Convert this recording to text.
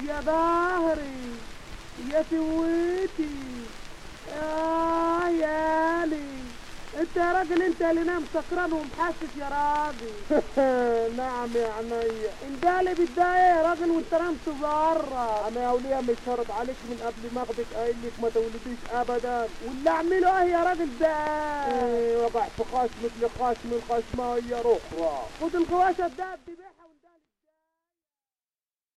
يا ظهري يا سويتي آه يالي انت يا راجل انت اللي نام سكران ومحسس يا راجل نعم يا عينيا اندالي بالداية يا راجل وانت نام تزرع انا يا وليه مش هرد عليك من قبل ما اخدك قايل لك ما تولديش ابدا واللي اعمله ايه يا راجل ده ايه وقع في خشمك لخشم الخشمية اخرى خد الغواشة ده بيبيعها